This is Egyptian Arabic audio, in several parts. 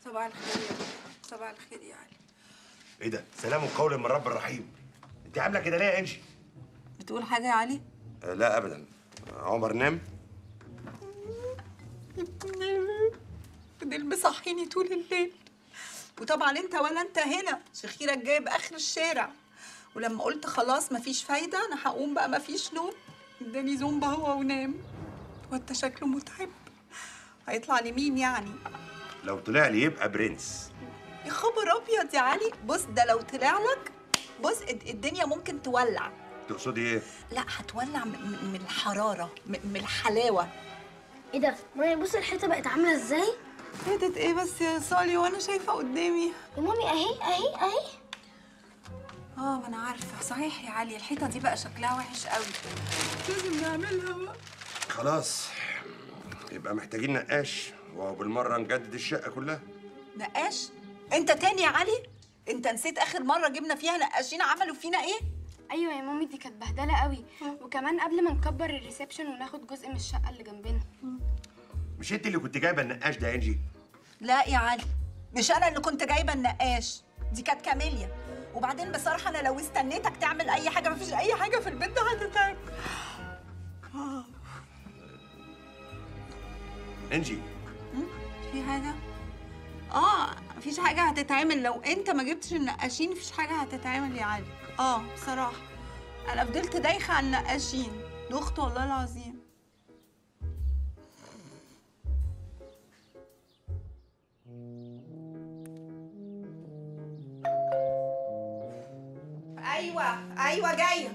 صباح الخير يا علي صباح الخير يا علي ايه ده سلام قول من رب الرحيم انت عامله كده ليه يا انجي بتقول حاجه يا علي آه لا ابدا عمر نام فضل مصحيني طول الليل وطبعا انت ولا انت هنا شخيرك جايب اخر الشارع ولما قلت خلاص مفيش فايده انا هقوم بقى مفيش نوم اداني زومبا هو ونام وانت شكله متعب هيطلع لمين يعني لو طلع لي يبقى برنس يا خبر ابيض يا علي بص ده لو طلع لك بص الد- الدنيا ممكن تولع تقصدي ايه لا هتولع من- من من الحراره من من الحلاوه ايه ده مامي بص الحيطه بقت عامله ازاي فاتت ايه بس يا صالي وانا شايفه قدامي يا مامي اهي اهي اهي اه ما انا عارفه صحيح يا علي الحيطه دي بقى شكلها وحش قوي لازم نعملها بقى خلاص يبقى محتاجين نقاش وبالمره نجدد الشقه كلها نقاش انت تاني يا علي انت نسيت اخر مره جبنا فيها نقاشين عملوا فينا ايه ايوه يا مامي دي كانت بهدله قوي وكمان قبل ما نكبر الريسبشن وناخد جزء من الشقه اللي جنبنا مش انت اللي كنت جايبه النقاش ده يا انجي لا يا علي مش انا اللي كنت جايبه النقاش دي كانت كاميليا وبعدين بصراحه انا لو استنيتك تعمل اي حاجه مفيش اي حاجه في البيت ده هتتعب انجي في حاجه اه مفيش حاجه هتتعمل لو انت ما جبتش النقاشين مفيش حاجه هتتعمل يا علي اه بصراحه انا فضلت دايخه على النقاشين دخت والله العظيم ايوه ايوه جايه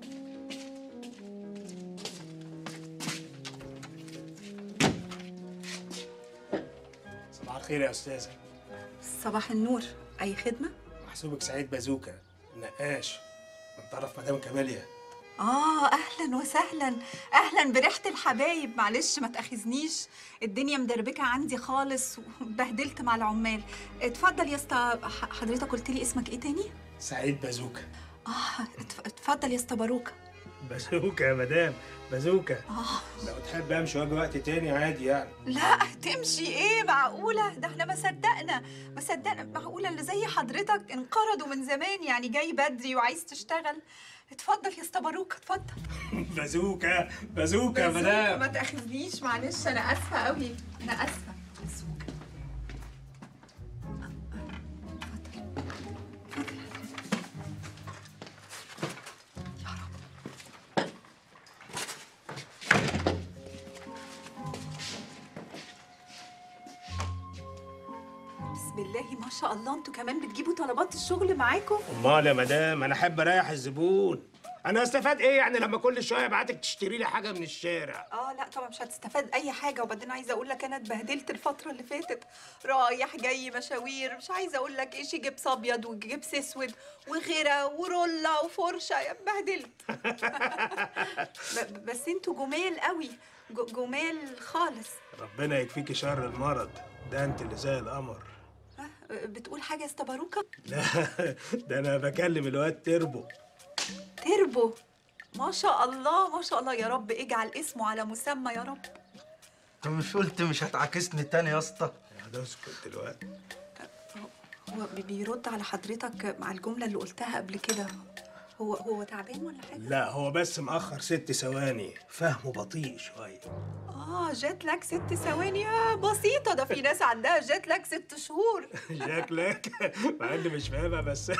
صباح الخير يا استاذه صباح النور اي خدمه محسوبك سعيد بازوكا نقاش من طرف مدام كاميليا آه أهلا وسهلا أهلا بريحة الحبايب معلش ما تأخذنيش الدنيا مدربكة عندي خالص وبهدلت مع العمال اتفضل يا اسطى ح- حضرتك قلت لي اسمك إيه تاني؟ سعيد بازوكا آه اتف- اتفضل يا اسطى باروكة بازوكا يا مدام بازوكا آه لو تحب امشي واجي وقت تاني عادي يعني لا تمشي إيه معقولة ده احنا ما صدقنا ما صدقنا معقولة اللي زي حضرتك انقرضوا من زمان يعني جاي بدري وعايز تشتغل اتفضل يا اسطى باروكة اتفضل بازوكا بازوكا يا بازوكا، مدام ما تاخذنيش معلش انا اسفه قوي انا اسفه بازوكا. اتفضل. اتفضل. يا رب. بسم الله ما شاء الله انتوا كمان بتجيبوا طلبات الشغل معاكم امال يا مدام انا احب اريح الزبون انا استفاد ايه يعني لما كل شويه ابعتك تشتري لي حاجه من الشارع اه لا طبعا مش هتستفاد اي حاجه وبعدين عايزه اقول لك انا اتبهدلت الفتره اللي فاتت رايح جاي مشاوير مش عايزه اقول لك ايش جبس ابيض وجبس اسود وغيره ورولة وفرشه يا اتبهدلت ب- بس انتوا جمال قوي ج- جمال خالص ربنا يكفيكي شر المرض ده انت اللي زي القمر ها، بتقول حاجه يا استباروكه لا ده انا بكلم الواد تربو تربو ما شاء الله ما شاء الله يا رب اجعل اسمه على مسمى يا رب انت مش قلت مش هتعاكسني تاني يا اسطى يا ده اسكت دلوقتي هو بي- بيرد على حضرتك مع الجمله اللي قلتها قبل كده هو هو تعبان ولا حاجه لا هو بس مأخر ست ثواني فهمه بطيء شويه اه جات لك ست ثواني آه، بسيطة ده في ناس عندها جات لك ست شهور شكلك مع اني مش فاهمها بس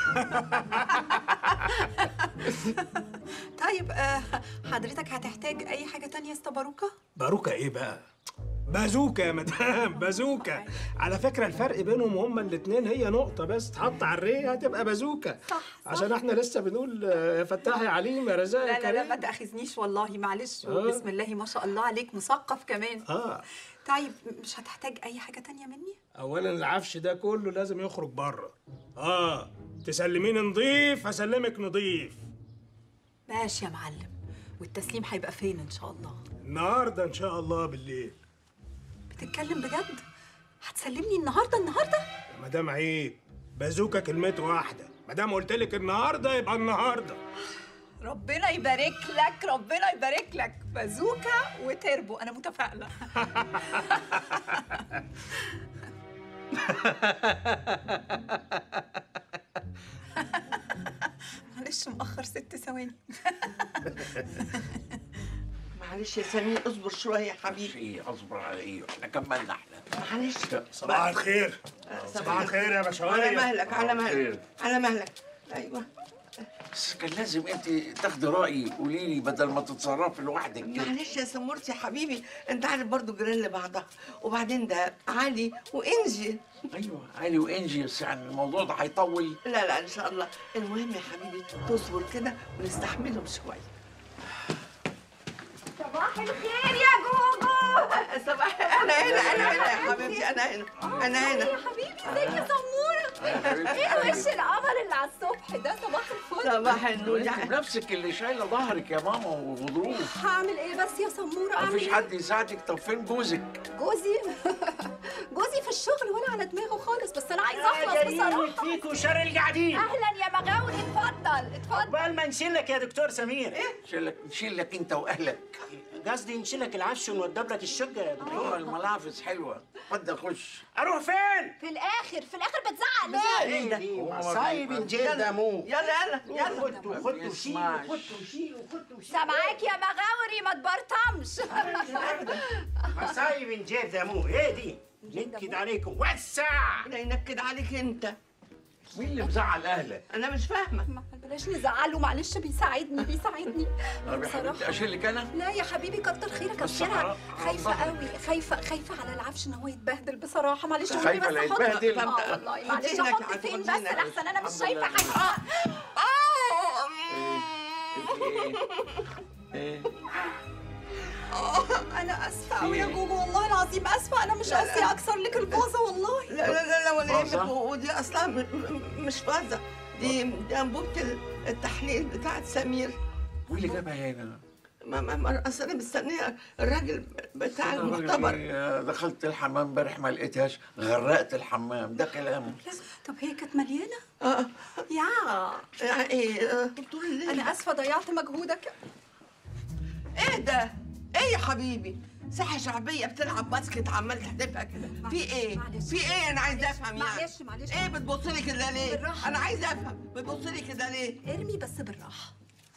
طيب آه حضرتك هتحتاج أي حاجة تانية يا اسطى باروكة؟ باروكا ايه بقى بازوكا يا مدام بازوكا على فكره الفرق بينهم هما الاتنين هي نقطه بس تحط على الري هتبقى بازوكا صح، صح. عشان احنا لسه بنقول آه، يا فتاح يا عليم يا رزاق يا لا لا لا كريم. ما تأخذنيش والله معلش آه. بسم الله ما شاء الله عليك مثقف كمان اه طيب مش هتحتاج أي حاجة تانية مني؟ اولا العفش ده كله لازم يخرج بره اه تسلميني نضيف هسلمك نضيف ماشي يا معلم والتسليم هيبقى فين إن شاء الله؟ النهارده ان شاء الله بالليل بتتكلم بجد؟ هتسلمني النهاردة النهاردة؟ يا مدام عيب بازوكا كلمته واحده مدام قلت لك النهارده يبقى النهارده ربنا يبارك لك ربنا يبارك لك بازوكا وتربو انا متفائله معلش مأخر ست ثواني معلش يا سمير اصبر شويه يا حبيبي ايه اصبر على ايه احنا كملنا احنا معلش صباح الخير صباح الخير يا على باشوية مهلك على مهلك على مهلك ايوه بس كان لازم انت تاخدي رايي قولي لي بدل ما تتصرفي لوحدك كده معلش يا سمورتي يا حبيبي انت عارف برضو جيران لبعضها وبعدين ده علي وانجي ايوه علي وانجي بس يعني الموضوع ده هيطول لا لا ان شاء الله المهم يا حبيبي تصبر كده ونستحملهم شويه صباح الخير يا جوجو صباح انا هنا انا هنا يا حبيبتي انا هنا انا هنا يا حبيبي ازيك يا سموره ايه وش القمر اللي على الصبح ده صباح الفل صباح النور انت يا بنفسك اللي شايله ظهرك يا ماما وغضروف هعمل ايه بس يا سموره اعمل مفيش ايه حد يساعدك طب فين جوزك جوزي جوزي في الشغل ولا على دماغه خالص بس انا عايزه اخلص بصراحه فيكوا شر القاعدين اهلا يا مغاوري اتفضل اتفضل بقى ما نشيلك يا دكتور سمير نشيلك نشيلك انت واهلك قصدي نشيلك العفش ونوضب لك الشقه يا دكتور ايوه الملافظ حلوه اتفضل خش اروح فين؟ في الاخر في الاخر بتزعق ليه مصايب الجلد يا مو يلا يلا يلا خدوا خدوا شيلوا يسمعش. خدوا شيلوا خدوا شيلوا سامعاك يا مغاوري ما تبرطمش مصايب الجلد يا مو ايه دي؟ نكد عليكم وسع لا ينكد عليك انت مين اللي مزعل اهلك؟ انا مش فاهمه ما- بلاش نزعله معلش بيساعدني بيساعدني طب يا حبيبتي اشيلك انا؟ لا يا حبيبي كتر خيرك بس ابشرها حرام- خايفه حرام. قوي خايفه خايفه على العفش ان هو يتبهدل بصراحه معلش خايفة قولي بس لا احط- يتبهدل؟ اه والله معلش حطينك احط عاد، فين بس حطينك. لحسن انا مش الحمد شايفه لله. حاجه ايه؟ انا اسفه قوي يا إيه؟ جوجو والله العظيم اسفه انا مش قصدي اكسر لك الفازه والله لا لا لا لا ولا فازة؟ يهمك ودي اصلا م- م- مش فازه دي دي انبوبه ال- التحليل بتاعت سمير واللي جابها هنا؟ ما ما ما اصل انا مستنيه الراجل بتاع أنا راجل المختبر إيه، دخلت الحمام امبارح ما لقيتهاش غرقت الحمام ده كلامه لا طب هي كانت مليانه اه يا يعني ايه آه، طول الليل انا اسفه ضيعت مجهودك ايه ده؟ ايه يا حبيبي؟ ساحة شعبية بتلعب باسكت عمال تحدفها كده، في ايه؟ معلش. في ايه؟ أنا عايزة أفهم يعني. معلش معلش ايه بتبصلي كده ليه؟ بالراحة. أنا عايزة أفهم، بتبصلي كده ليه؟ ارمي بس بالراحه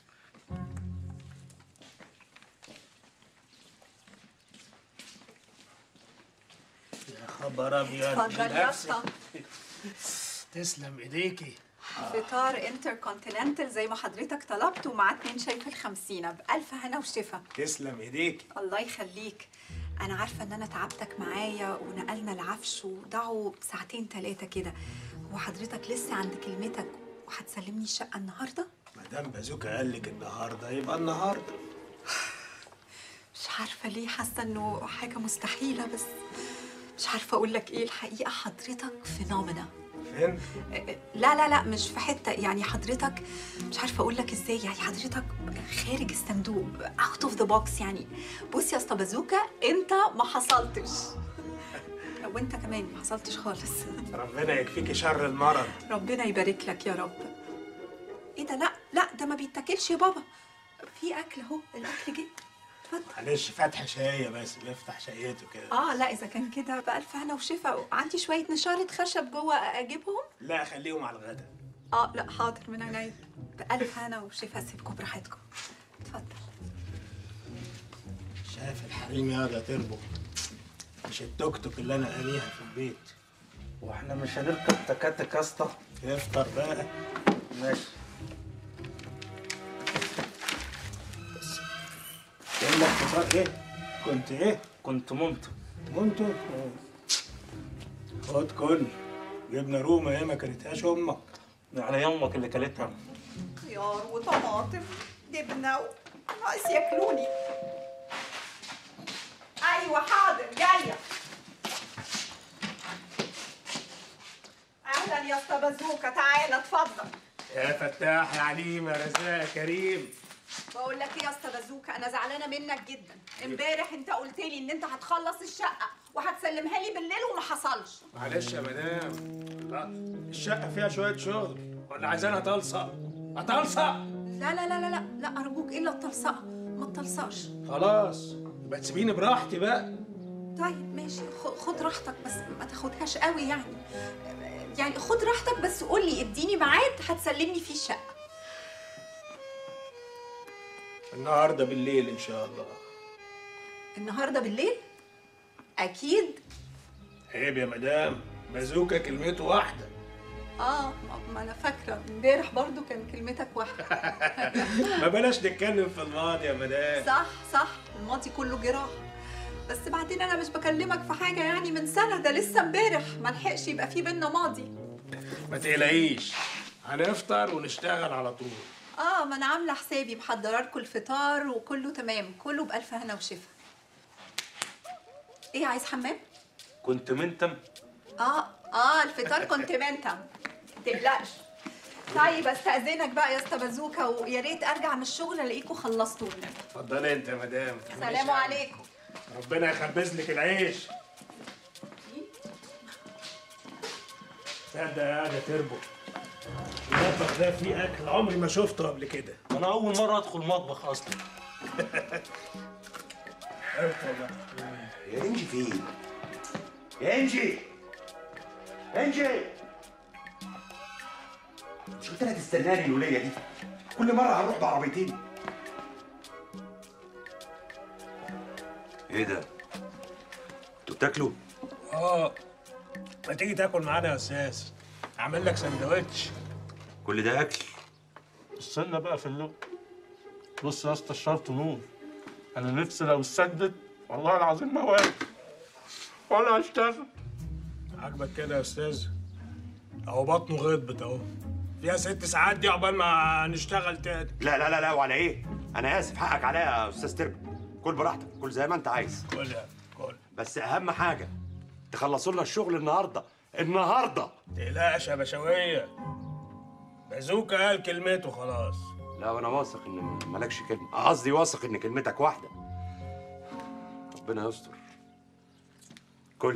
يا خبر ابيض اتفضل يا اسطى تسلم ايديكي فطار انتر كونتيننتال زي ما حضرتك طلبت ومعاه اتنين شاي في الخمسينة بألف هنا وشفا تسلم ايديكي الله يخليك أنا عارفة إن أنا تعبتك معايا ونقلنا العفش وضاعوا ساعتين تلاتة كده هو حضرتك لسه عند كلمتك وهتسلمني الشقة النهاردة؟ مدام بازوكا قال لك النهارده يبقى النهارده مش عارفة ليه حاسة إنه حاجة مستحيلة بس مش عارفة أقول لك إيه الحقيقة حضرتك فينومينا فين؟ لا لا لا مش في حته يعني حضرتك مش عارفه اقول لك ازاي يعني حضرتك خارج الصندوق اوت اوف ذا بوكس يعني بص يا اسطى بازوكا انت ما حصلتش وانت كمان ما حصلتش خالص ربنا يكفيكي شر المرض ربنا يبارك لك يا رب ايه ده لا لا ده ما بيتاكلش يا بابا في اكل اهو الاكل جه اتفضل معلش فتح شايه بس بيفتح شايته كده اه لا اذا كان كده بألف هنا وشفا عندي شويه نشاره خشب جوه اجيبهم لا خليهم على الغدا اه لا حاضر من عينيا بألف هنا وشفا سيبكم براحتكم اتفضل شايف الحريم ياض تربو مش التوك توك اللي انا قانيها في البيت واحنا مش هنركب تكاتك يا اسطى افطر بقى ماشي تقول لك فطار ايه؟ كنت ايه؟ كنت ممت منتو خد كل جبنه رومه ايه ما كلتهاش امك يعني يمك اللي كلتها خيار وطماطم جبنه و- ناقص ياكلوني ايوه حاضر جايه اهلا يا اسطى بازوكا تعالى اتفضل يا فتاح يا عليم يا رزاق يا كريم بقول لك ايه يا اسطى بازوكا انا زعلانه منك جدا امبارح انت قلت لي ان انت هتخلص الشقه وهتسلمها لي بالليل وما حصلش معلش يا مدام لا الشقه فيها شويه شغل ولا عايزانا طلصق اطلصق لا لا لا لا لا لا ارجوك الا الطلسقه ما تطلسقش خلاص يبقى تسيبيني براحتي بقى طيب ماشي خ- خد راحتك بس ما تاخدهاش وحش قوي يعني يعني خد راحتك بس قول لي اديني ميعاد هتسلمني فيه الشقه النهارده بالليل ان شاء الله النهارده بالليل اكيد عيب يا مدام بازوكا كلمته واحده اه ما- ما انا فاكره امبارح برضو كان كلمتك واحده ما بلاش نتكلم في الماضي يا مدام صح صح الماضي كله جراح بس بعدين انا مش بكلمك في حاجه يعني من سنه ده لسه امبارح ما لحقش يبقى في بينا ماضي ما تقلقيش هنفطر ونشتغل على طول اه ما انا عامله حسابي محضره لكم الفطار وكله تمام كله بالف هنا وشفا ايه عايز حمام كنت منتم اه اه الفطار كنت منتم تقلقش طيب استاذنك بقى يا اسطى بازوكا ويا ريت ارجع من الشغل الاقيكوا خلصتوا اتفضلي انت يا مدام سلام عليكم ربنا يخبز لك العيش تصدق يا ده تربو المطبخ ده فيه اكل عمري ما شفته قبل كده انا اول مره ادخل مطبخ اصلا ادخل بقى. يا انجي فين؟ يا انجي انجي مش قلت لها تستناني الوليه دي كل مره هنروح بعربيتين ايه ده؟ انتوا بتاكلوا؟ اه ما تيجي تاكل معانا يا استاذ اعمل لك سندوتش كل ده اكل استنى بقى في اللغة بص يا اسطى الشرط نور انا نفسي لو اتسدد والله العظيم ما واقف ولا هشتغل عاجبك كده يا استاذ اهو بطنه غضبت اهو فيها ست ساعات دي عقبال ما نشتغل تاني لا لا لا لا وعلى ايه؟ انا اسف حقك عليا يا استاذ تربو كل براحتك كل زي ما انت عايز كل يا كل بس اهم حاجه تخلصوا لنا الشغل النهارده النهارده تقلقش يا بشوية بازوكا قال كلمته خلاص لا وانا واثق ان مالكش كلمه قصدي واثق ان كلمتك واحده ربنا يستر كل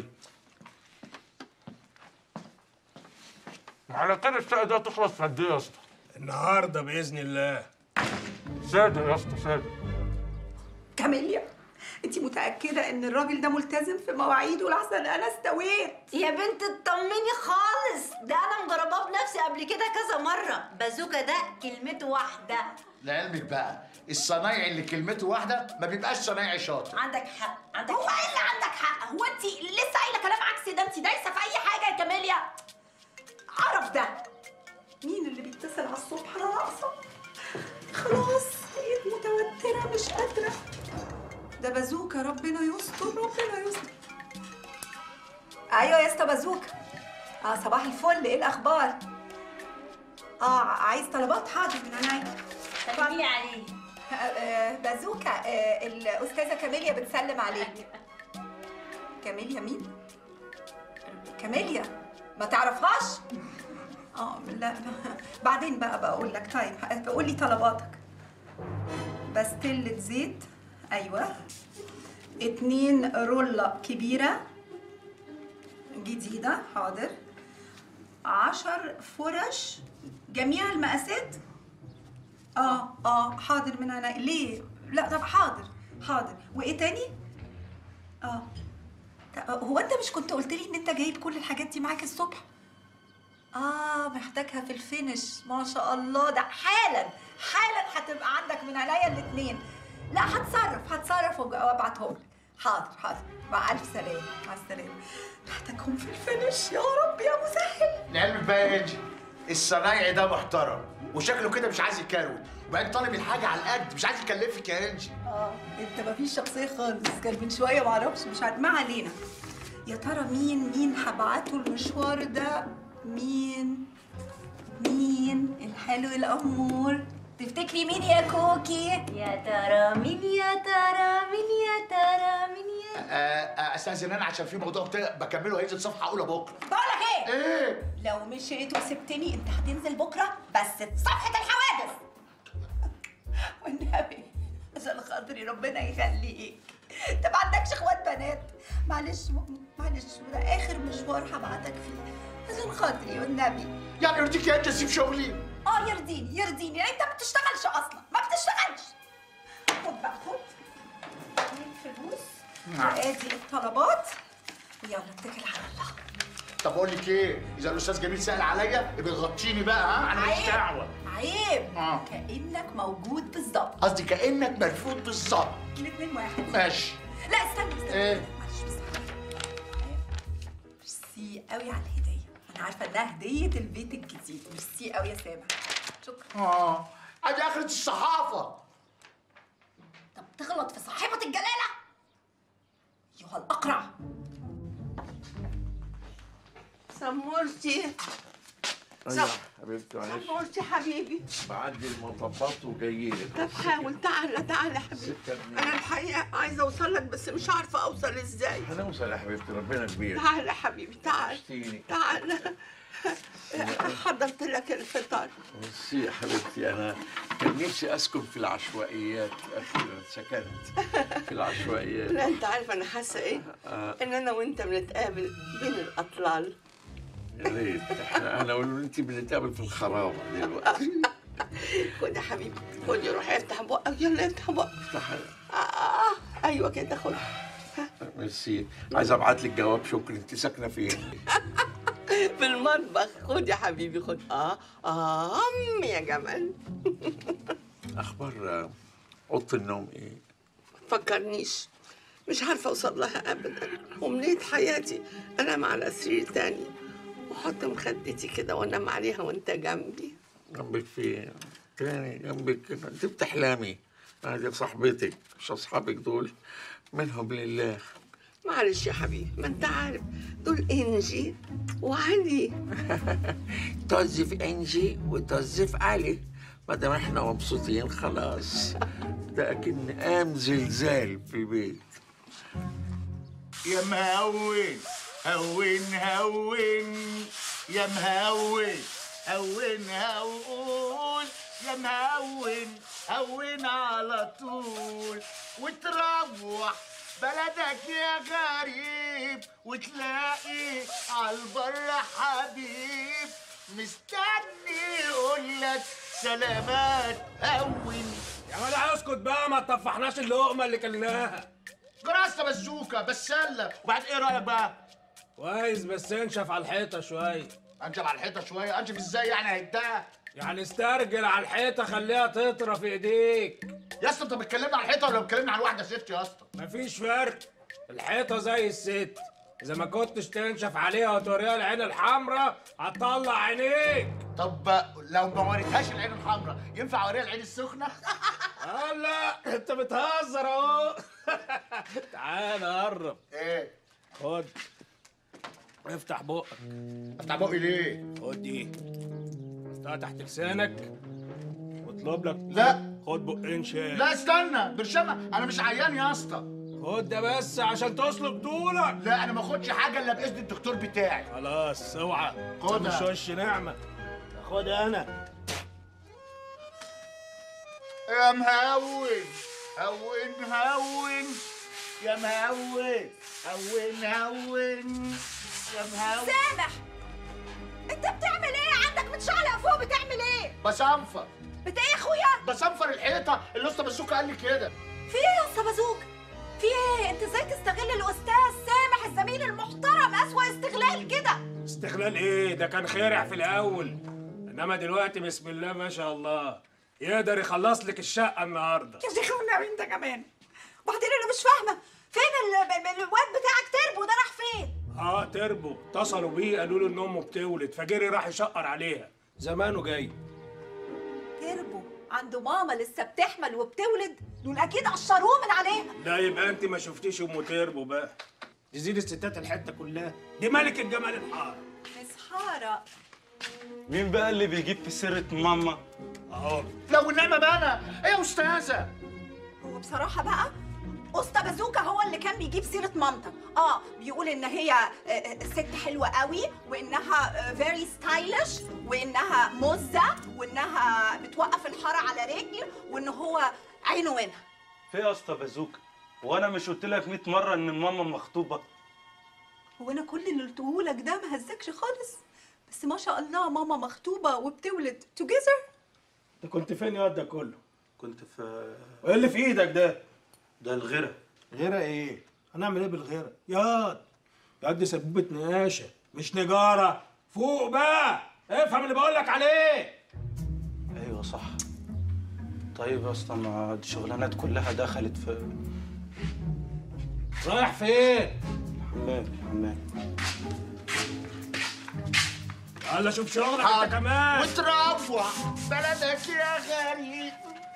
على كده الشقه دي هتخلص في قد ايه يا اسطى؟ النهارده باذن الله صادق يا اسطى صادق كاميليا انت متاكده ان الراجل ده ملتزم في مواعيده لحسن انا استويت يا بنت اطمني خالص ده انا مجرباه بنفسي قبل كده كذا مره بازوكا ده كلمته واحده لعلمك بقى الصنايعي اللي كلمته واحده ما بيبقاش صنايعي شاطر عندك حق عندك هو ايه اللي عندك حق هو انت لسه قايله كلام عكسي ده انت دايسه في اي حاجه يا كاميليا عرف ده مين اللي بيتصل على الصبح انا ناقصه خلاص بقيت متوتره مش قادره ده بازوكا ربنا يستر ربنا يستر ايوه يا اسطى بازوكا اه صباح الفل ايه الاخبار اه عايز طلبات حاضر من عينيا سلمي عليه آه، آه، بازوكا آه، الأستاذة كاميليا بتسلم عليك كاميليا مين؟ كاميليا ما تعرفهاش؟ اه لا بعدين بقى بقول لك طيب قول لي طلباتك بستلة زيت ايوه اتنين رولة كبيرة جديدة حاضر عشر فرش جميع المقاسات اه اه حاضر من انا ليه لا طب حاضر حاضر وايه تاني اه طب هو انت مش كنت قلت لي ان انت جايب كل الحاجات دي معاك الصبح اه محتاجها في الفينش ما شاء الله ده حالا حالا هتبقى عندك من عينيا الاتنين لا هتصرف هتصرف وأج- وابعتهم لك حاضر حاضر مع الف سلامه مع السلامه محتاجهم في الفينش يا رب يا مسهل لعلمك بقى يا انجي الصنايعي ده محترم وشكله كده مش عايز يكروت وبعدين طالب الحاجه على القد مش عايز يكلفك يا انجي اه انت مفيش شخصيه خالص كان من شويه معرفش مش عارف ما علينا يا ترى مين مين هبعته المشوار ده مين مين الحلو الامور تفتكري مين يا كوكي يا ترى مين يا ترى مين يا ترى مين يا آه، آه، استاذن انا عشان في موضوع كده بكمله هينزل صفحه اولى بكره بقولك ايه ايه لو مشيت وسبتني انت هتنزل بكره بس في صفحه الحوادث والنبي عشان خاطري ربنا يخليك انت ما عندكش اخوات بنات معلش معلش ده اخر مشوار هبعتك فيه عشان خاطري والنبي يعني يرضيك يا انجي اسيب شغلي اه يرضيني يرضيني انت ما بتشتغلش اصلا ما بتشتغلش خد بقى خد دي الفلوس وادي الطلبات ويلا اتكل على الله طب اقول لك ايه اذا الاستاذ جميل سال عليا يبقى غطيني بقى ها انا ماليش عيب. دعوه عيب اه كانك موجود بالظبط قصدي كانك مرفوض بالظبط الاثنين واحد ماشي لا استنى استنى ايه معلش بس ميرسي قوي على الهديه انا عارفه انها هديه البيت الجديد ميرسي قوي يا سامح شكرا اه ادي اخرة الصحافة طب تغلط في صاحبه الجلاله ايها الاقرع سمورتي ايوه حبيبتي معلش سمورتي حبيبي بعدي المطبات وجاي لك طب حاول تعالى تعالى يا حبيبي انا الحقيقه عايزه اوصل لك بس مش عارفه اوصل ازاي هنوصل يا حبيبتي ربنا كبير تعالى يا حبيبي تعالى وحشتيني تعالى حضرت لك الفطار ميرسي يا حبيبتي انا كان نفسي اسكن في العشوائيات اخيرا سكنت في العشوائيات لا انت عارف انا حاسه ايه آه. ان انا وانت بنتقابل بين الاطلال يا ريت احنا انا وانت بنتقابل في الخرابه دلوقتي خد يا حبيبي خد روح افتح بقك يلا افتح بقك افتح آه. آه. ايوه كده خد ميرسي عايز ابعت لك جواب شكر انت ساكنه فين؟ في المطبخ خد يا حبيبي خد اه اه أم يا جمال اخبار آه، اوضه النوم ايه؟ فكرنيش مش عارفة أوصل لها أبدا أمنية حياتي أنام على سرير تاني وأحط مخدتي كده وأنام عليها وأنت جنبي جنبك فين؟ تاني جنبك كده انت بتحلمي هذه صاحبتك مش اصحابك دول منهم لله معلش يا حبيبي ما أنت عارف دول إنجي وعلي توظف انجي وتوظف علي ما دام احنا مبسوطين خلاص ده اكن قام زلزال في البيت يا مهون هون هون يا مهون هون هون يا مهون هون على طول وتروح بلدك يا غريب وتلاقي عالبر حبيب مستني يقول لك سلامات هون يا جدع اسكت بقى ما تطفحناش اللقمه اللي كلناها جراسة بزوكة بسلة وبعد ايه رأيك بقى؟ كويس بس انشف على الحيطه شويه انشف على الحيطة شوية انشف ازاي يعني هيدها؟ يعني استرجل على الحيطه خليها تطرى في ايديك يا اسطى انت بتكلمنا على الحيطة ولا بتكلمنا على واحدة ست يا اسطى؟ مفيش فرق الحيطه زي الست اذا ما كنتش تنشف عليها وتوريها العين الحمراء هتطلع عينيك طب لو ما وريتهاش العين الحمراء ينفع اوريها العين السخنة؟ آه لا انت بتهزر اهو تعال قرب ايه؟ خد افتح بقك افتح بقي ليه؟ خد دي حطها تحت لسانك واطلب لك لا خد بقين شاي لا استنى برشامة انا مش عيان يا اسطى خد ده بس عشان تسلق طولك لا انا ما اخدش حاجة الا باذن الدكتور بتاعي خلاص اوعى خدها. مش وش نعمه خد انا يا مهون هون هون يا مهون هون هون يا مهون سامح انت بتعمل ايه عندك متشعلق فوق بتعمل ايه بصنفر بت ايه يا اخويا بصنفر الحيطة اللي اسطى بسوكة قال لي كده في ايه يا اسطى بازوك في ايه انت ازاي تستغل الاستاذ سامح الزميل المحترم اسوأ استغلال كده استغلال ايه ده كان خارع في الاول انما دلوقتي بسم الله ما شاء الله يقدر يخلص لك الشقه النهارده يا شيخ والنبي انت كمان وبعدين انا مش فاهمه فين ال- ال- الواد بتاعك تربو ده راح فين اه تربو اتصلوا بيه قالوا له ان امه بتولد فجري راح يشقر عليها زمانه جاي تربو عنده ماما لسه بتحمل وبتولد دول اكيد قشروه من عليها لا يبقى انت ما شفتيش ام تربو بقى دي زين الستات الحته كلها دي ملك الجمال الحار مسحاره مين بقى اللي بيجيب في سيرة ماما؟ اهو لو النعمة بقى انا ايه يا استاذة؟ هو بصراحه بقى اسطى بازوكا هو اللي كان بيجيب سيره مامتك اه بيقول ان هي آه، آه، ست حلوه قوي وانها فيري ستايلش وانها مزه وانها بتوقف الحاره على رجل وان هو عينه منها في يا اسطى بازوكا وانا مش قلت لك 100 مرة ان ماما مخطوبة؟ هو انا كل اللي قلته لك ده ما هزكش خالص بس ما شاء الله ماما مخطوبه وبتولد توجذر انت كنت فين يا واد ده كله كنت في وايه اللي في ايدك ده ده الغيرة غيره ايه هنعمل ايه بالغيره ياض ياض دي سبوبه نقاشه مش نجاره فوق بقى افهم اللي بقول لك عليه ايوه صح طيب يا اسطى ما دي شغلانات كلها دخلت في رايح فين حمام حمام يلا شوف شغلك انت كمان وتروح بلدك يا غريب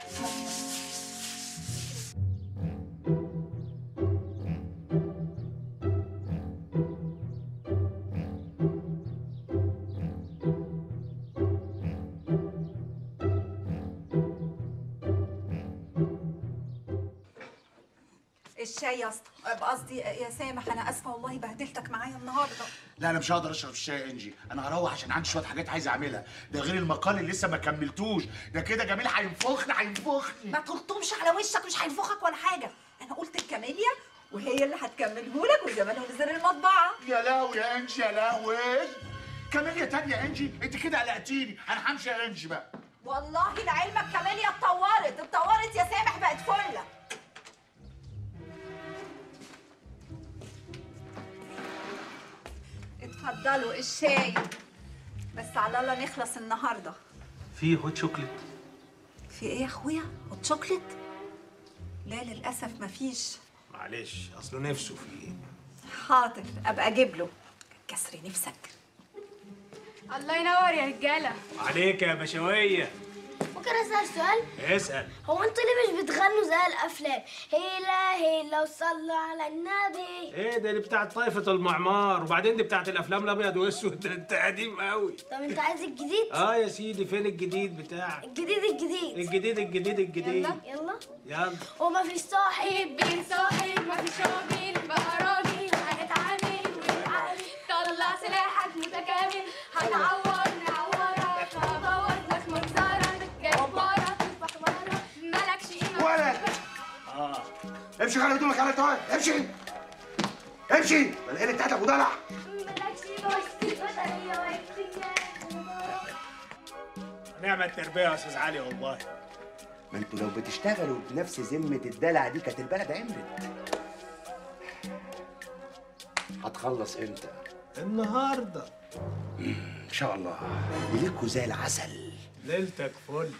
الشاي يا اسطى قصدي يا سامح انا اسفه والله بهدلتك معايا النهارده لا انا مش هقدر اشرب الشاي يا انجي انا هروح عشان عندي شويه حاجات عايز اعملها ده غير المقال اللي لسه ما كملتوش ده كده جميل هينفخني هينفخني ما تلطمش على وشك مش هينفخك ولا حاجه انا قلت الكاميليا وهي اللي هتكمله لك وزمانه نزل المطبعه يا لهوي يا انجي يا لهوي كاميليا تانية يا انجي انت كده قلقتيني انا همشي يا انجي بقى والله لعلمك كاميليا اتطورت اتطورت يا سامح بقت فله اتفضلوا الشاي بس على الله نخلص النهارده في هوت شوكليت في ايه يا اخويا هوت شوكليت لا للاسف مفيش معلش اصله نفسه فيه حاضر ابقى اجيب له كسر نفسك الله ينور يا رجاله عليك يا بشويه ممكن اسال سؤال اسال هو انتوا ليه مش بتغنوا زي الافلام هيلا هيلا وصلوا على النبي ايه ده اللي بتاعت طائفه المعمار وبعدين دي بتاعت الافلام الابيض واسود ده انت قديم قوي طب انت عايز الجديد اه يا سيدي فين الجديد بتاعك الجديد الجديد الجديد الجديد الجديد يلا يلا يلا وما فيش صاحب بين صاحب ما فيش راجل بقى راجل هنتعامل ونتعامل طلع سلاحك متكامل هنعور نعورك هبوظ لك منظرك جبارة تصبح مرة مالكش قيمة ولا اه امشي غير هدومك على التوالي امشي امشي العين بتاعتك ابو دلع مالكش بس بطارية نعمة التربية يا استاذ علي والله ما انتوا لو بتشتغلوا بنفس ذمة الدلع دي كانت البلد عمرت هتخلص امتى؟ النهارده ان شاء الله ليلتكوا زي العسل ليلتك فل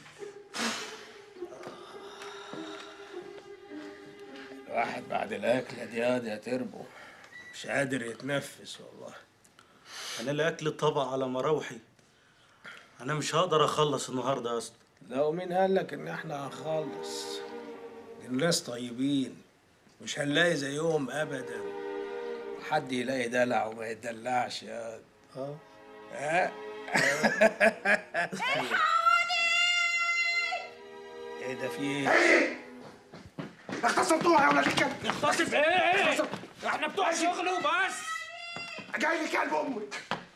الواحد بعد الاكله دي ياض يا تربو مش قادر يتنفس والله انا الاكل طبع على مراوحي انا مش هقدر اخلص النهارده يا اسطى لا ومين قال لك ان احنا هنخلص دي الناس طيبين مش هنلاقي زيهم ابدا حد يلاقي دلع وما يدلعش يا اه ها ايه ده في ايه؟ اختصرتوها يا ولاد الكلب اختصف ايه؟ احنا بتوع شغل وبس جاي لي كلب امك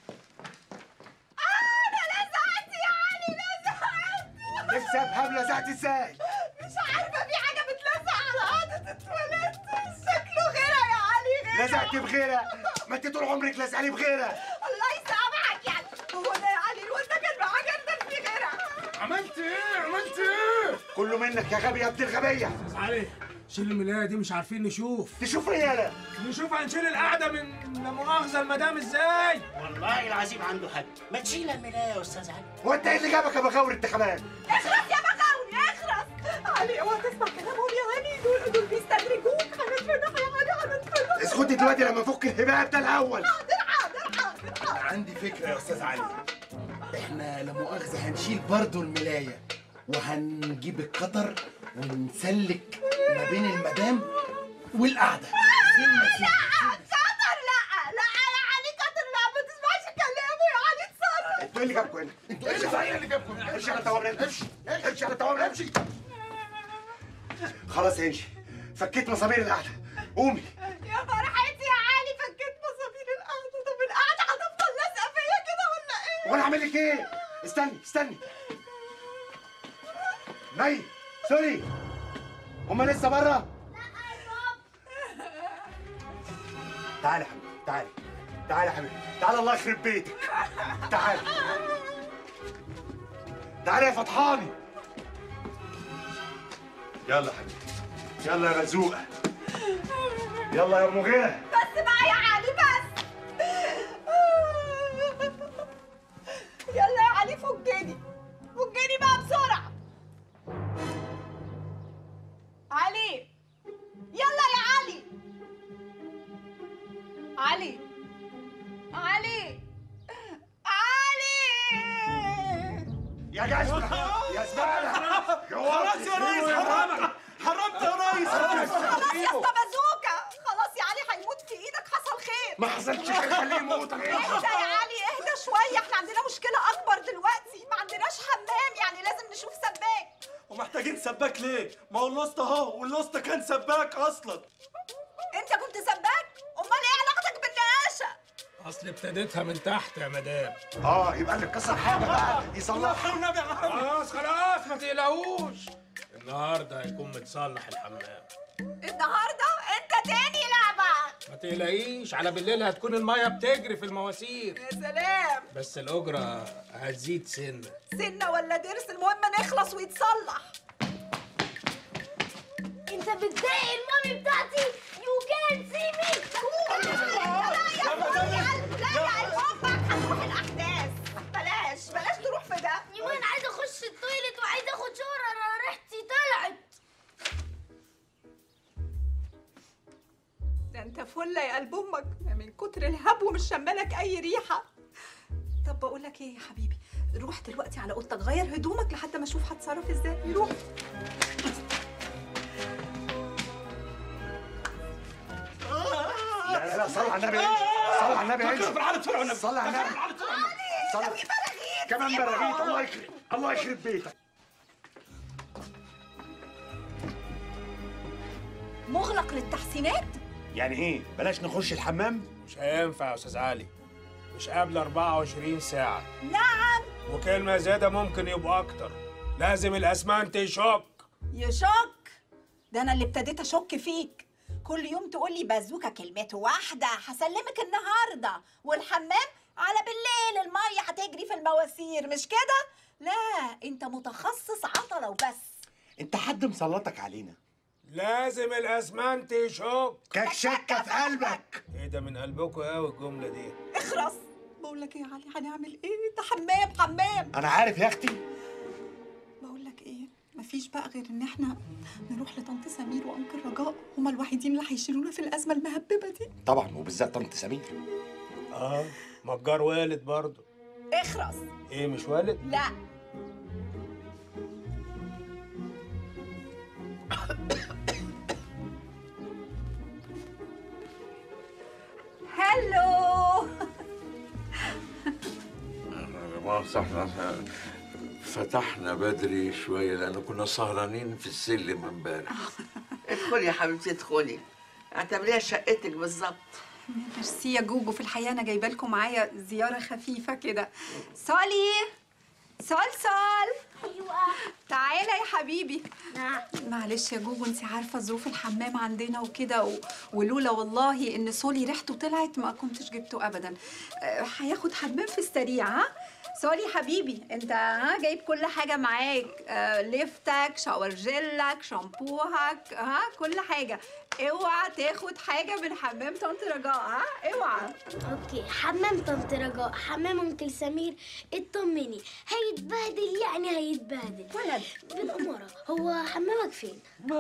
انا لزعت يا علي لزعت نفسي افهم لزعت ازاي مش عارفه في حاجه بتلزق على قاعده التواليت شكله غيرها يا علي غيرها لزقت بغيرها ما انت طول عمرك لازقاني بغيرها الله يسامحك يعني هو ده يا علي الواد ده كان معاه جردل في غيرها عملت ايه عملت ايه كله منك يا غبي يا ابن الغبيه استاذ علي شيل الملايه دي مش عارفين نشوف تشوف ايه يالا نشوف هنشيل القعده من لا مؤاخذه المدام ازاي والله العظيم عنده حق ما تشيل الملايه يا استاذ علي هو انت ايه اللي جابك يا بغاور انتخابات اخرس يا بغاوني اخرس علي اوعى تسمع كلامهم يا علي دول دول بيستدرجوك هنتفضح يا علي هنتفضح اسكتي دلوقتي لما افك الهباب ده الاول حاضر حاضر حاضر انا عندي فكره يا استاذ علي احنا لا مؤاخذه هنشيل برضه الملايه وهنجيب القطر ونسلك ما بين المدام والقعده سنة سنة. قطر لا لا يا علي قطر لا ما تسمعش كلامه يا علي اتصرف انتوا ايه اللي جابكم هنا؟ انتوا ايه اللي صحيح اللي جابكم هنا؟ امشي على الطوابل امشي امشي على الطوابل امشي خلاص امشي فكيت مسامير القعده قومي يا فرحتي يا علي فكيت مصابير القعده طب القعده هتفضل لازقه فيا كده ولا ايه؟ وانا اعمل لك ايه؟ استني استني مي سوري هما لسه بره؟ تعالى يا حبيبي تعالى تعالى يا حبيبي تعالى الله يخرب بيتك تعالى تعالى يا فتحاني يلا يا حبيبي يلا يا رزوقه يلا يا ام غيره بس بقى يا علي بس يا جزمة يا زبالة خلاص يا ريس حرمت حرمت يا ريس خلاص يا اسطى بازوكا خلاص يا علي هيموت في ايدك حصل خير ما حصلش خير خليه يموت اهدى يا علي اهدى شويه احنا عندنا مشكله اكبر دلوقتي ما عندناش حمام يعني لازم نشوف سباك ومحتاجين سباك ليه؟ ما هو الوسط اهو والوسط كان سباك اصلا انت كنت سباك امال ايه علاقتك بالنقاشه اصل ابتديتها من تحت يا مدام اه يبقى اللي اتكسر حاجة بقى يصلحها النبي يا عم خلاص خلاص ما تقلقوش النهارده هيكون متصلح الحمام النهارده انت تاني لعبه ما تقلقيش على بالليل هتكون الميه بتجري في المواسير يا سلام بس الاجره هتزيد سنه سنه ولا ضرس المهم نخلص ويتصلح انت بتضايق المامي بتاعتي يو كان سي مي هنروح الاحداث بلاش بلاش تروح في ده يومين عايزه اخش التويليت وعايزه اخد شاور انا ريحتي طلعت ده انت فله يا قلب امك من كتر الهبو مش شمالك اي ريحه طب بقول لك ايه يا حبيبي روح دلوقتي على اوضتك غير هدومك لحد ما اشوف هتصرف ازاي روح لا لا لا صلي على النبي صلي على النبي فكر انزل في العالم طلعوا النبي. صلي على النبي صلي كمان براغيث الله يخرب الله يخرب بيتك مغلق للتحسينات يعني ايه بلاش نخش الحمام مش هينفع يا استاذ علي مش قبل 24 ساعه نعم وكلمه زياده ممكن يبقى اكتر لازم الاسمنت يشك يشك ده انا اللي ابتديت اشك فيك كل يوم تقول لي بازوكا كلمته واحده هسلمك النهارده والحمام على بالليل الميه هتجري في المواسير مش كده لا انت متخصص عطله وبس انت حد مسلطك علينا لازم الاسمنت يشك كاك شكه في قلبك ايه ده من قلبكم قوي الجمله دي اخرس بقول لك ايه يا علي هنعمل ايه ده حمام حمام انا عارف يا اختي بقول لك ايه مفيش بقى غير ان احنا نروح لطنط سمير وانكل رجاء هما الوحيدين اللي هيشيلونا في الازمه المهببه دي طبعا وبالذات طنط سمير اه نجار والد برضه اخرس ايه مش والد لا هلو مؤاخذة احنا فتحنا بدري شوية لأن كنا سهرانين في السلم امبارح ادخلي يا حبيبتي ادخلي اعتبريها شقتك بالظبط ميرسي يا جوجو في الحقيقه انا جايبه لكم معايا زياره خفيفه كده سولي سول سول ايوه تعالى يا حبيبي نعم معلش يا جوجو انت عارفه ظروف الحمام عندنا وكده و... ولولا والله ان سولي ريحته طلعت ما كنتش جبته ابدا آه، هياخد حمام في السريع ها سولي حبيبي انت ها جايب كل حاجه معاك آه، ليفتك شاور جلك شامبوهك ها كل حاجه اوعى تاخد حاجه من حمام طنط رجاء ها اوعى اوكي حمام طنط رجاء حمام انكل سمير اطمني هيتبهدل يعني هيتبهدل ولد بالأمارة هو حمامك فين؟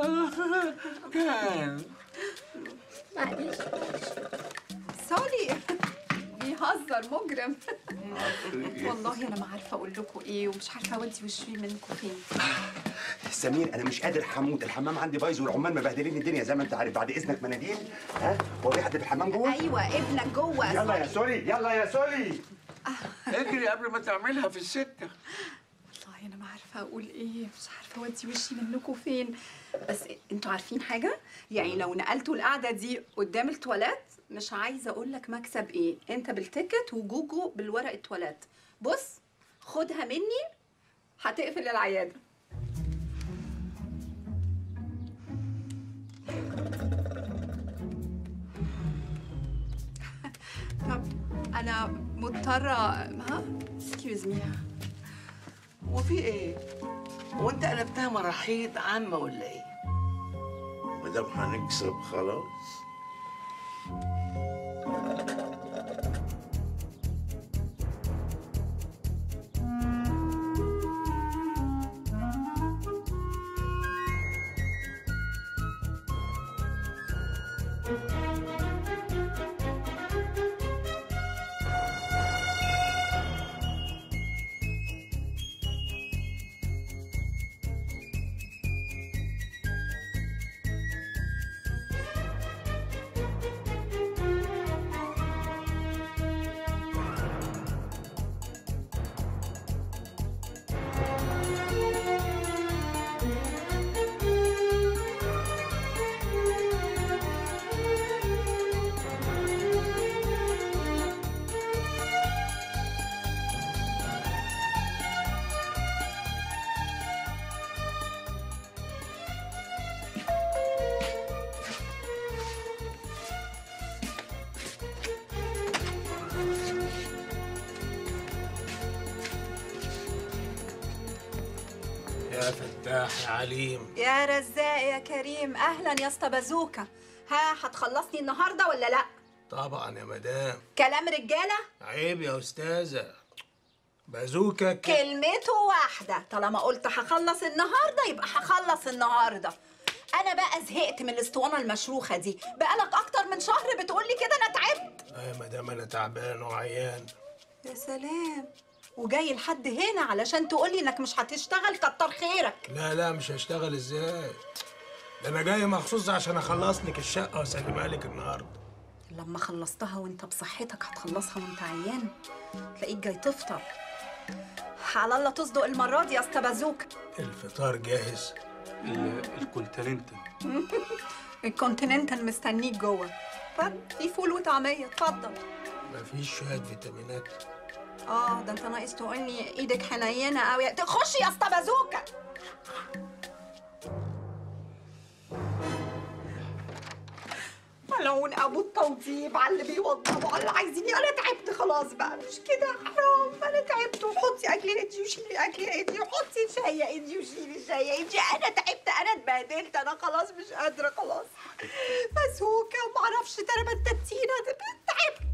كان معلش سولي بيهزر مجرم والله انا ما عارفه اقول لكم ايه ومش عارفه اودي وشي منكم فين سمير انا مش قادر حموت الحمام عندي بايظ والعمال مبهدلين الدنيا زي ما انت عارف بعد اذنك مناديل ها هو في حد في الحمام جوه ايوه ابنك جوه يلا يا سولي يلا يا سولي اجري قبل ما تعملها في السكة والله انا ما عارفه اقول ايه مش عارفه اودي وشي منكم فين بس انتوا عارفين حاجه يعني لو نقلتوا القعده دي قدام التواليت مش عايزه اقول لك مكسب ايه انت بالتيكت وجوجو بالورق التواليت بص خدها مني هتقفل العياده طب انا مضطره ها اكسكيوز مي وفي ايه؟ هو انت قلبتها مراحيض عامة ولا ايه؟ ما دام هنكسب خلاص يا فتاح يا عليم يا رزاق يا كريم اهلا يا اسطى بازوكا ها هتخلصني النهارده ولا لا طبعا يا مدام كلام رجاله عيب يا استاذه بازوكا ك... كلمته واحده طالما قلت هخلص النهارده يبقى هخلص النهارده انا بقى زهقت من الاسطوانه المشروخه دي بقالك اكتر من شهر بتقولي كده انا تعبت آه يا مدام انا تعبان وعيان يا سلام وجاي لحد هنا علشان تقولي انك مش هتشتغل كتر خيرك لا لا مش هشتغل ازاي ده انا جاي مخصوص عشان اخلص لك الشقه واسلمها لك النهارده لما خلصتها وانت بصحتك هتخلصها وانت عيان تلاقيك جاي تفطر على الله تصدق المره دي يا اسطى بازوكا الفطار جاهز الكونتيننتال الكونتيننتال مستنيك جوه اتفضل في فول وطعميه اتفضل مفيش شويه فيتامينات اه ده انت ناقص تقول لي ايدك حنينه قوي تخشي يا اسطى بازوكا ملعون ابو التوضيب على اللي بيوضبوا على اللي عايزيني انا تعبت خلاص بقى مش كده حرام انا تعبت وحطي اكل ايدي وشيلي اكل ايدي وحطي شاي ايدي وشيلي شاي ايدي انا تعبت انا اتبهدلت انا خلاص مش قادره خلاص بازوكا ومعرفش تربتتينا تعبت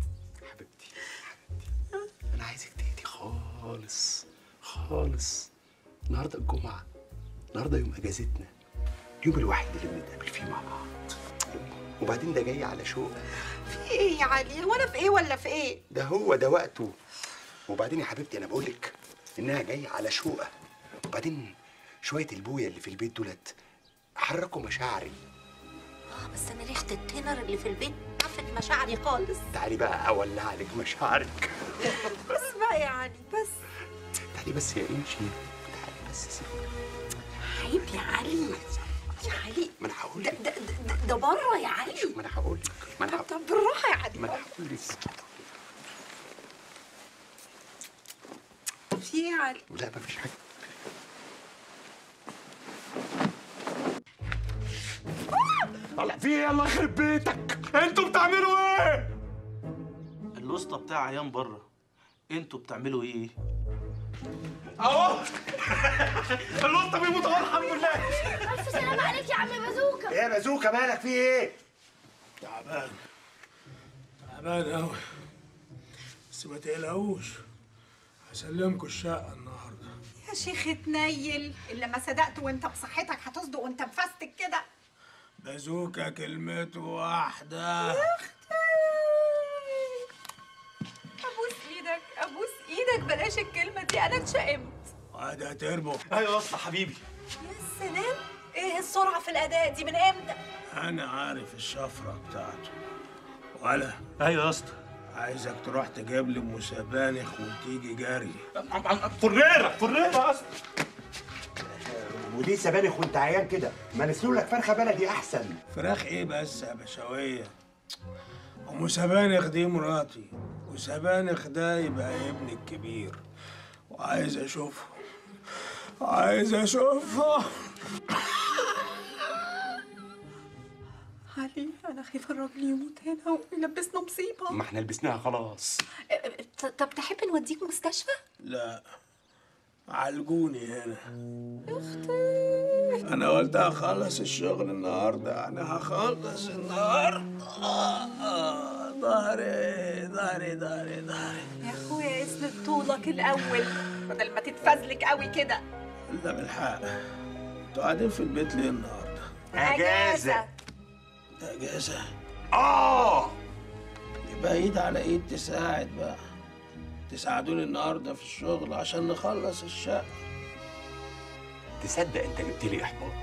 انا عايزك تهدي خالص خالص النهارده الجمعه النهارده يوم اجازتنا اليوم الوحيد اللي بنتقابل فيه مع بعض وبعدين ده جاي على شوق في ايه يا علي وانا في ايه ولا في ايه ده هو ده وقته وبعدين يا حبيبتي انا بقول لك انها جايه على شوقه وبعدين شويه البويه اللي في البيت دولت حركوا مشاعري بس انا ريحه التنر اللي في البيت عفت مشاعري خالص تعالي بقى اولع لك مشاعرك بس بقى يا علي بس تعالي بس يا انشي تعالي بس سيبي عيب يا علي يا علي ما انا هقول ده لك ده ده, ده بره يا علي ما انا هقول لك ما انا طب هقول طب بالراحه يا علي ما انا هقول لك في ايه يا علي لا مفيش حاجه طلع في ايه الله يخرب بيتك انتوا بتعملوا ايه الوسطى بتاع عيان بره انتوا بتعملوا ايه اهو الوسطى بيموت اهو الحمد لله ألف سلام عليك يا عم بازوكا ايه يا بازوكا مالك في ايه تعبان تعبان قوي بس ما تقلقوش هسلمكوا الشقه النهارده يا شيخ اتنيل اللي ما صدقت وانت بصحتك هتصدق وانت مفستك كده بازوكا كلمته واحده ابوس ايدك ابوس ايدك بلاش الكلمه دي انا اتشائمت وادي هتربو ايوه يا اسطى حبيبي يا سلام ايه السرعه في الاداء دي من امتى انا عارف الشفره بتاعته ولا ايوه يا اسطى عايزك تروح تجيب لي ام سبانخ وتيجي جري فريره فريره يا اسطى وليه سبانخ وانت عيان كده ما نسلوا لك فرخه بلدي احسن فراخ ايه بس يا بشوية ام سبانخ دي مراتي وسبانخ ده يبقى ابني الكبير وعايز اشوفه عايز اشوفه علي انا خايفه الراجل يموت هنا ويلبسنا مصيبه ما احنا لبسناها خلاص اه، اه، ط- طب تحب نوديك مستشفى لا عالجوني هنا انا قلت هخلص الشغل النهارده انا هخلص النهارده آه، ظهري ظهري ظهري ظهري يا اخويا اسند طولك الاول بدل ما تتفزلك قوي كده لا بالحق انتوا قاعدين في البيت ليه النهارده اجازه اجازه اه يبقى ايد على ايد تساعد بقى تساعدوني النهارده في الشغل عشان نخلص الشقه تصدق انت جبت لي احباط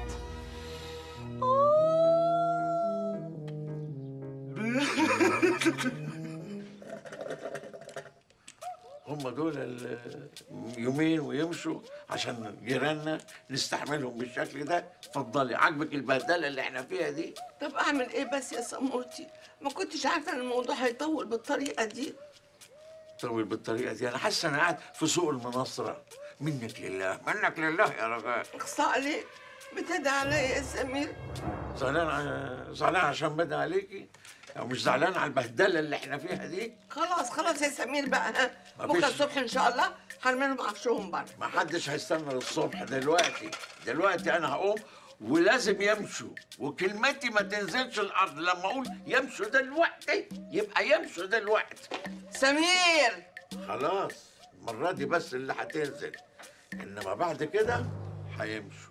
هم دول ال- يومين ويمشوا عشان جيراننا نستحملهم بالشكل ده اتفضلي عاجبك البهدله اللي احنا فيها دي طب اعمل ايه بس يا سمورتي ما كنتش عارفه ان الموضوع هيطول بالطريقه دي طول بالطريقه دي انا حاسس انا قاعد في سوق المناصره منك لله منك لله يا رجاء اقصى عليك بتدعي عليا يا سمير زعلان ع- زعلان عشان بدأ عليكي ومش زعلان على البهدله اللي احنا فيها دي خلاص خلاص يا سمير بقى ها مفيش. بكره الصبح ان شاء الله هرميلهم عفشهم بره ما حدش هيستنى للصبح دلوقتي دلوقتي انا هقوم ولازم يمشوا وكلمتي ما تنزلش الارض لما اقول يمشوا دلوقتي يبقى يمشوا دلوقتي سمير خلاص المره دي بس اللي هتنزل انما بعد كده هيمشوا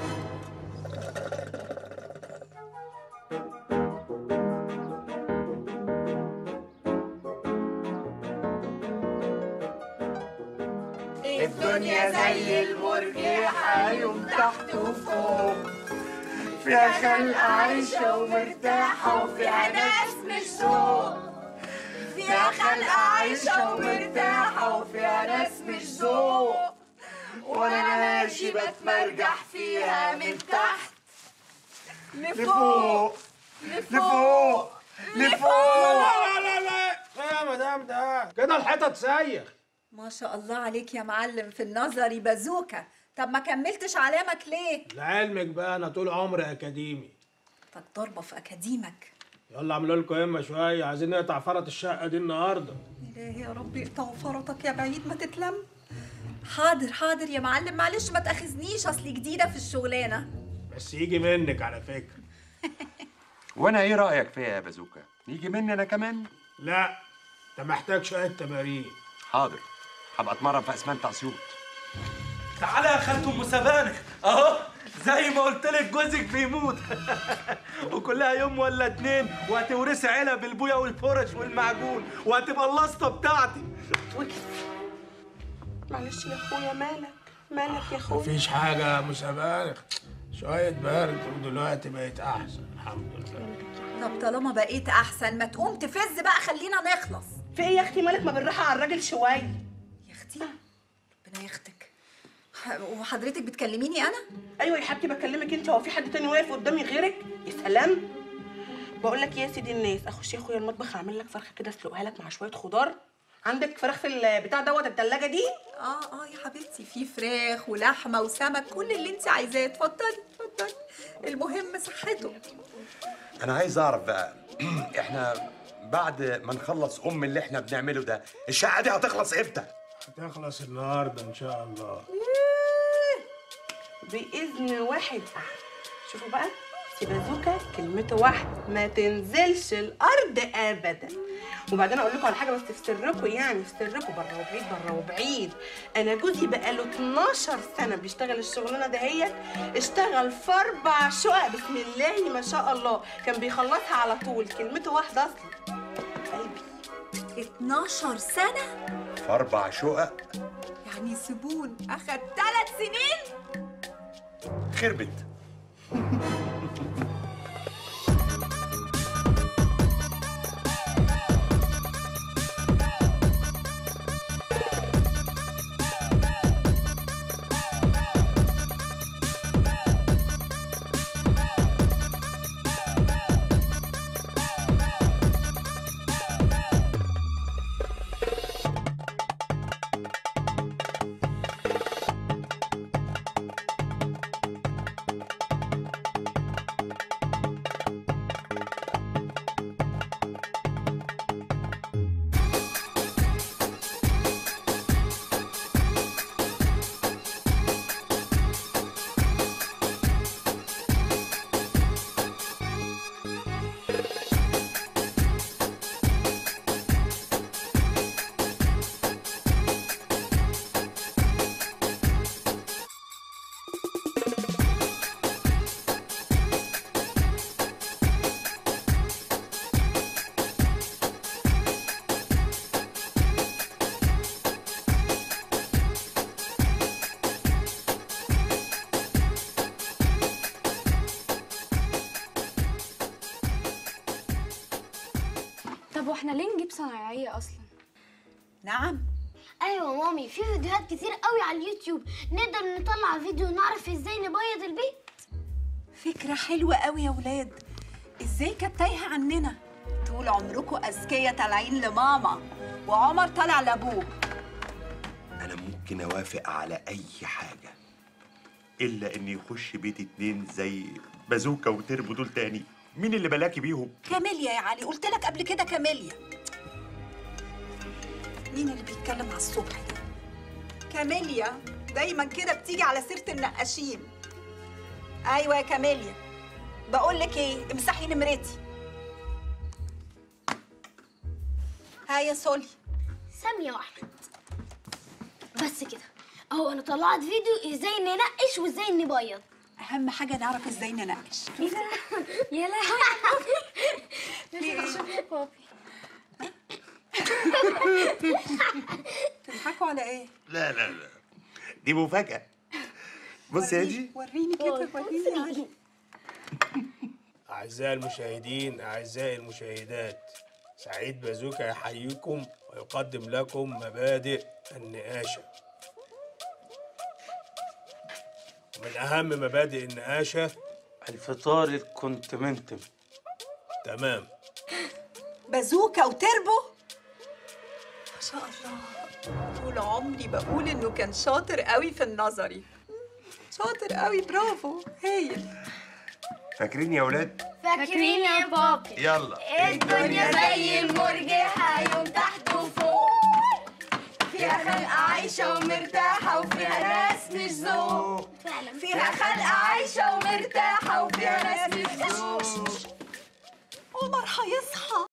الدنيا زي المرجحة يوم تحت وفوق فيها خلق عايشة ومرتاحة وفيها ناس مش ذوق فيها خلق عايشة ومرتاحة وفيها ناس مش ذوق وانا ماشي بتمرجح فيها من تحت لفوق لفوق لفوق لا لا لا لا يا مدام ده كده الحيطه تسيخ ما شاء الله عليك يا معلم في النظري بازوكا طب ما كملتش علامك ليه لعلمك بقى انا طول عمري اكاديمي طب ضربة في أكاديمك يلا اعملوا لكم همه شويه عايزين نقطع فرط الشقه دي النهارده إلهي يا رب اقطعوا فرطك يا بعيد ما تتلم حاضر حاضر يا معلم معلش ما تاخذنيش اصلي جديدة في الشغلانة بس يجي منك على فكره وانا ايه رايك فيها يا بازوكا يجي مني انا كمان لا انت محتاج شويه تمارين حاضر هبقى اتمرن في اسمنت اسيوط تعالى يا خالته ام سبانخ اهو زي ما قلت لك جوزك بيموت وكلها يوم ولا اتنين وهتورثي عيله بالبويه والفرش والمعجون وهتبقى اللسطه بتاعتي معلش يا اخويا مالك مالك يا اخويا مفيش حاجه يا مسابانخ شويه برد ودلوقتي بقيت احسن الحمد لله طب طالما بقيت احسن ما تقوم تفز بقى خلينا نخلص في ايه يا اختي مالك ما بالراحه على الراجل شويه يا اختي ربنا ياخدك ح- وحضرتك بتكلميني انا ايوه يا حبيبتي بكلمك انت هو في حد تاني واقف قدامي غيرك يا سلام بقول لك يا سيدي الناس اخش يا اخويا المطبخ اعمل لك فرخه كده اسلقها لك مع شويه خضار عندك فراخ في البتاع دوت التلاجة دي اه اه يا حبيبتي في فراخ ولحمه وسمك كل اللي انت عايزاه اتفضلي اتفضلي المهم صحته انا عايز اعرف بقى احنا بعد ما نخلص ام اللي احنا بنعمله ده الشقه دي هتخلص امتى هتخلص النهارده ان شاء الله باذن واحد احد شوفوا بقى سي بازوكا كلمته واحده ما تنزلش الارض ابدا وبعدين اقول لكم على حاجه بس في سركم يعني في سركم بره وبعيد بره وبعيد انا جوزي بقاله 12 سنه بيشتغل الشغلانه دهيت اشتغل في اربع شقق بسم الله ما شاء الله كان بيخلصها على طول كلمته واحده اصلا 12 سنه في اربع شقق يعني زبون اخد ثلاث سنين خربت طب واحنا ليه نجيب صنايعية أصلا؟ نعم ايوه مامي في فيديوهات كتير قوي على اليوتيوب نقدر نطلع فيديو نعرف ازاي نبيض البيت فكرة حلوة قوي يا ولاد ازاي كانت تايهة عننا طول عمركم اذكياء طالعين لماما وعمر طالع لابوه انا ممكن اوافق على اي حاجه الا ان يخش بيت اتنين زي بازوكا وتربو دول تاني مين اللي بلاكي بيهم كاميليا يا علي قلت لك قبل كده كاميليا مين اللي بيتكلم على الصبح ده كاميليا دايما كده بتيجي على سيره النقاشين ايوه يا كاميليا بقول لك ايه امسحي نمرتي ها يا سولي ثانية واحدة بس كده اهو انا طلعت فيديو ازاي ننقش وازاي نبيض اهم حاجه نعرف ازاي ننقش ايه ده يا لهوي تضحكوا على ايه لا لا لا دي مفاجأة بص يا جي وريني كده وريني يا علي أعزائي المشاهدين أعزائي المشاهدات سعيد بازوكا يحييكم ويقدم لكم مبادئ النقاشة ومن أهم مبادئ النقاشة الفطار الكونتمنتم تمام بازوكا وتربو ما شاء الله طول عمري بقول انه كان شاطر قوي في النظري شاطر قوي برافو هايل فاكرين يا ولاد فاكرين يا بابي يلا الدنيا زي المرجحة يوم تحت وفوق فيها خلقة عايشة ومرتاحة وفيها ناس مش ذوق فيها خلقة عايشة ومرتاحة وفيها ناس مش ذوق عمر هيصحى